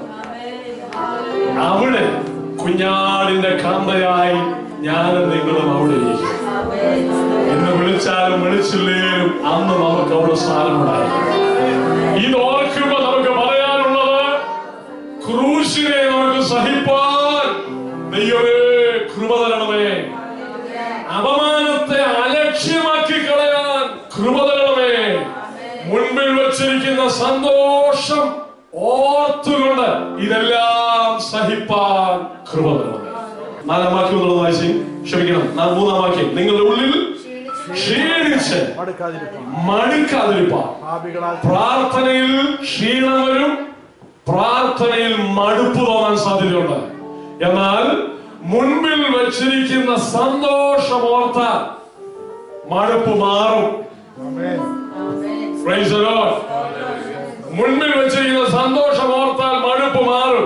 അവിടെ കുഞ്ഞാടിന്റെ കാന്തയായി ഞാനും നിങ്ങളും അവിടെ ഇരിക്കും. എന്നെ വിളിച്ച വിളിച്ചാലും വിളിച്ചില്ലേലും അന്ന് നമുക്ക് അവിടെ സ്ഥാനമുണ്ടായി ഇത് ഓർക്കുമ്പോ നമുക്ക് പറയാനുള്ളത് ക്രൂശിനെ നമുക്ക് സഹിപ്പാൻ ദൈവമേ കൃപ തരണമേ അപമാനത്തെ അലക്ഷ്യമാക്കി കളയാൻ കൃപ തരണമേ മുൻപിൽ വച്ചിരിക്കുന്ന സന്തോഷം ഓർത്തുകൊണ്ട് ഇതെല്ലാം സഹിപ്പാൻ കൃപ തരണമേ നാലാം വാക്യം എന്നുള്ളത് വായിച്ച് ക്ഷമിക്കണം നാ- മൂന്നാം വാക്യം നിങ്ങളുടെ ഉള്ളിൽ ക്ഷീണിച്ച് മടുക്കാതിരിപ്പാൻ മടുക്കാതിരിപ്പാൻ പാപികളാൽ പ്രാർത്ഥനയിൽ ക്ഷീണം വരും പ്രാർത്ഥനയിൽ മടുപ്പ് തോന്നാൻ സാധ്യതയുണ്ട് എന്നാൽ മുൻപിൽ വെച്ചിരിക്കുന്ന സന്തോഷം ഓർത്താൽ മടുപ്പ് മാറും ആമേൻ. Praise the Lord. മുൻപിൽ വെച്ചിരിക്കുന്ന സന്തോഷം ഓർത്താൽ മടുപ്പ് മാറും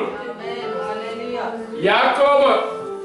യാക്കോബ്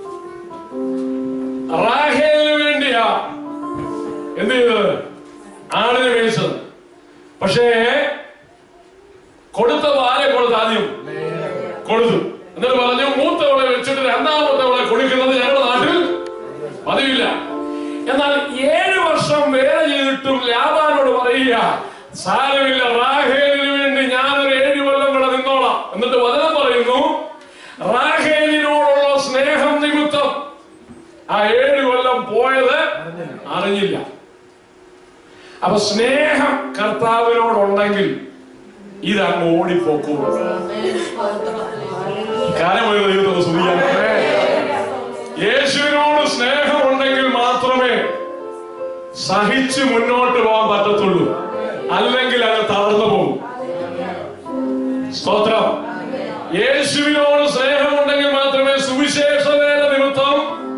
റാഹേലിന് വേണ്ടിയാ എന്ത് ചെയ്തത് ആടിനെ മേടിച്ചത് പക്ഷേ കൊടുത്തത് ആരെ കൊടുത്ത് ആദ്യം കൊടുത്തു എന്നിട്ട് പറഞ്ഞു മൂത്തവളെ വെച്ചിട്ട് രണ്ടാമത്തവളെ കൊടുക്കുന്നത് ഞങ്ങളുടെ നാട്ടിൽ പതിവില്ല എന്നാൽ ഏഴു വർഷം വേല ചെയ്തിട്ടും ലാബാനോട് പറയുക സാരമില്ല റാഹേലിന് വേണ്ടി ഞാനൊരു ഏഴു കൊല്ലം കൂടെ നിന്നോളാം എന്നിട്ട് വചനം പറയുന്നു റാഹേലിനോടുള്ള സ്നേഹം നിമിത്തം ആ ഏഴു കൊല്ലം പോയത് അറിഞ്ഞില്ല അപ്പൊ സ്നേഹം കർത്താവിനോടുണ്ടെങ്കിൽ ഇതങ്ങ് ഓടിപ്പോക്കും കാര്യമായ ദൈവത്തെ സ്തുതിക്കാൻ യേശുവിനോട് സ്നേഹമുണ്ടെങ്കിൽ മാത്രമേ സഹിച്ച് മുന്നോട്ട് പോകാൻ പറ്റത്തുള്ളൂ അല്ലെങ്കിൽ അത് തളർന്നു പോകും സ്തോത്രം യേശുവിനോട് സ്നേഹമുണ്ടെങ്കിൽ മാത്രമേ സുവിശേഷ വേല നിമിത്തം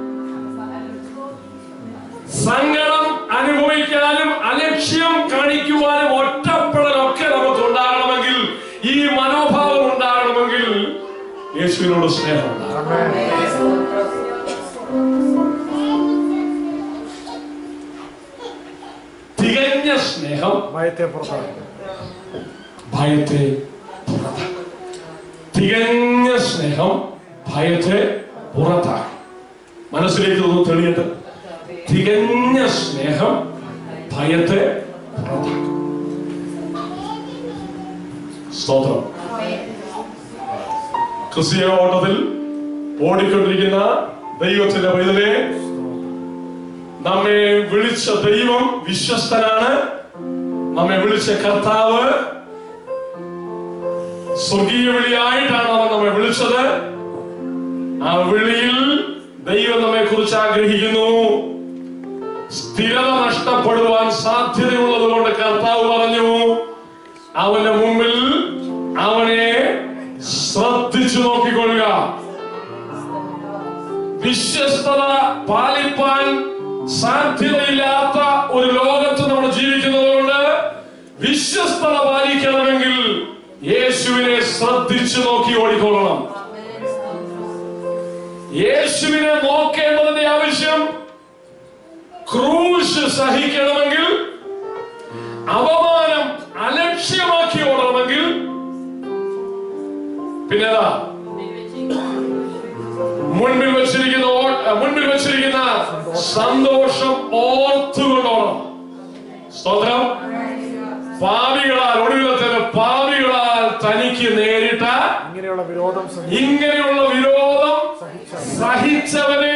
സങ്കടം അനുഭവിക്കാനും അലക്ഷ്യം കാണിക്കുവാനും ഒറ്റപ്പെടലൊക്കെ നമുക്ക് ഉണ്ടാകണമെങ്കിൽ ഈ മനോഭാവം ഉണ്ടാകണമെങ്കിൽ യേശുവിനോട് സ്നേഹം ഉണ്ടാകണം തികഞ്ഞ സ്നേഹം ഭയത്തെ പുറത്താക്കും ഭയത്തെ പുറത്താക്കും തികഞ്ഞ സ്നേഹം ഭയത്തെ പുറത്താക്കും മനസ്സിലേക്ക് ഒന്ന് തെളിയട്ടെ തികഞ്ഞ സ്നേഹം ഭയത്തെ പുറത്താക്കും സ്തോത്രം ക്രിസ്തീയ ഓട്ടത്തിൽ ഓടിക്കൊണ്ടിരിക്കുന്ന ദൈവത്തിന്റെ പൈതലെ നമ്മെ വിളിച്ച ദൈവം വിശ്വസ്തനാണ് നമ്മെ വിളിച്ച കർത്താവ് സ്വർഗീയ വിളിയായിട്ടാണ് അവൻ നമ്മെ വിളിച്ചത് ആ വിളിയിൽ ദൈവം നമ്മെ കുറിച്ച് ആഗ്രഹിക്കുന്നു സ്ഥിരത നഷ്ടപ്പെടുവാൻ സാധ്യതയുള്ളത് കൊണ്ട് കർത്താവ് പറഞ്ഞു അവന്റെ മുമ്പിൽ അവനെ ശ്രദ്ധിച്ചു നോക്കിക്കൊള്ളുക വിശ്വസ്തത പാലിപ്പാൻ സാധ്യതയില്ലാത്ത ഒരു ലോകത്ത് നമ്മൾ ജീവിക്കുന്നത് കൊണ്ട് വിശ്വസ്തത പാലിക്കണമെങ്കിൽ യേശുവിനെ ശ്രദ്ധിച്ചു നോക്കി ഓടിക്കൊള്ളണം യേശുവിനെ നോക്കേണ്ടതിന്റെ ആവശ്യം ക്രൂശ് സഹിക്കണമെങ്കിൽ അപമാനം അലക്ഷ്യമാക്കി ഓടണമെങ്കിൽ പിന്നെതാ മുൻപിൽ വെച്ചിരിക്കുന്ന ഓ- അഹ് മുൻപിൽ വെച്ചിരിക്കുന്ന സന്തോഷം ഓർത്തുകൊണ്ടോണം സ്തോത്രം പാവികളാൽ ഒടുവിലത്തെ പാവികളാൽ തനിക്ക് നേരിട്ട ഇങ്ങനെയുള്ള വിരോധം സഹി- ഇങ്ങനെയുള്ള വിരോധം സഹിച്ചവനെ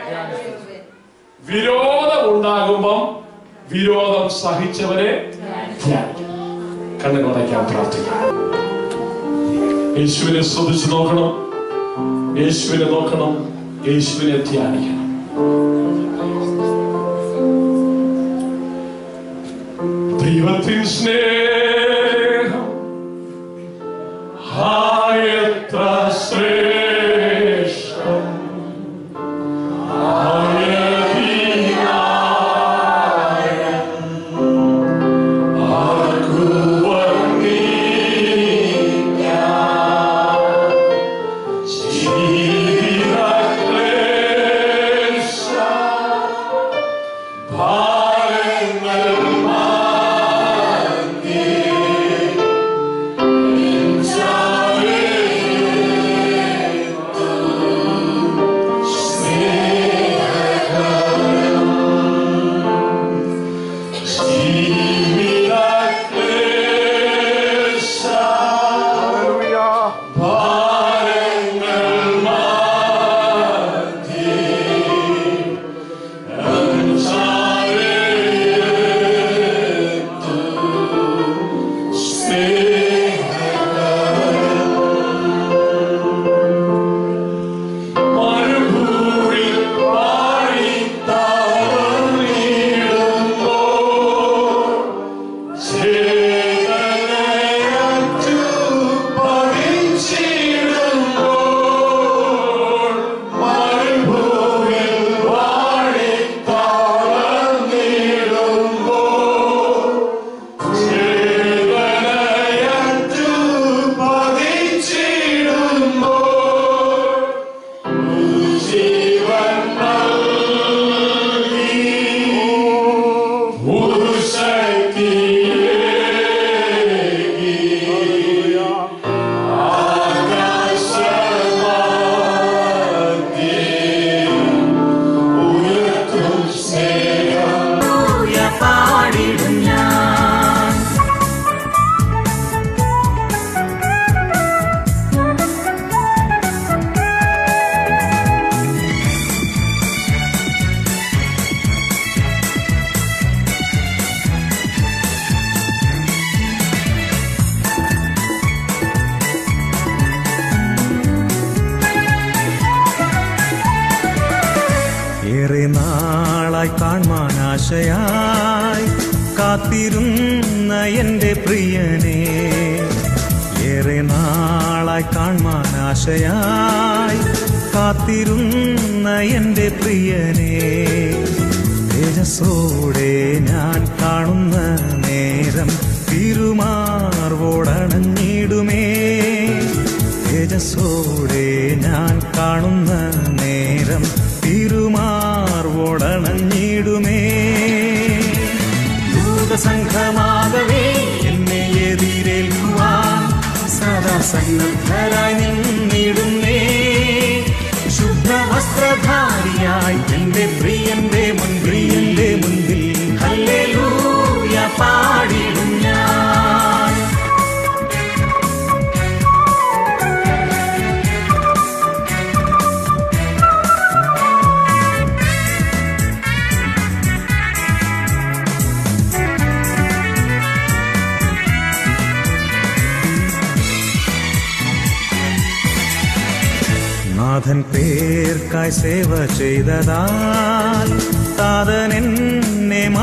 വിരോധം ഉണ്ടാകുമ്പം വിരോധം സഹിച്ചവനെ ധ്യാനിക്കും. കണ്ണുകൾ അടയ്ക്കാൻ പ്രാർത്ഥിക്കാം യേശുവിനെ ശ്രദ്ധിച്ചു നോക്കണം യേശുവിനെ നോക്കണം യേശുവിനെ ധ്യാനിക്കണം ദൈവത്തിൻ സ്നേഹം ഹായത്ര ശ്രേഷ്ഠം നാളായി കാൺമാൻ ആശയായി കാത്തിരുന്ന എൻ്റെ പ്രിയനെ ഏറെ നാളായി കാൺമാൻ ആശയായി കാത്തിരുന്ന എൻ്റെ പ്രിയനെ തേജസ്സോടെ ഞാൻ കാണുന്ന നേരം തിരുമാർവോടണഞ്ഞിടുമേ തേജസ്സോടെ ഞാൻ കാണുന്ന നേരം തിരുമാർവോടണഞ്ഞിടുമേ ദൂതസംഘമാകവേ എന്നെ എതിരേൽക്കുവാൻ സദാ സന്നദ്ധരായി നിന്നിടുന്നേ ശുദ്ധവസ്ത്രധാരിയായി എന്റെ പ്രിയന്റെ മുൻ പ്രിയന്റെ മുൻപിൽ ഹല്ലേലൂയ പാടിടും ഞാൻ നാഥൻ പേർക്കായി സേവ ചെയ്തതാൽ താതൻ എന്നെ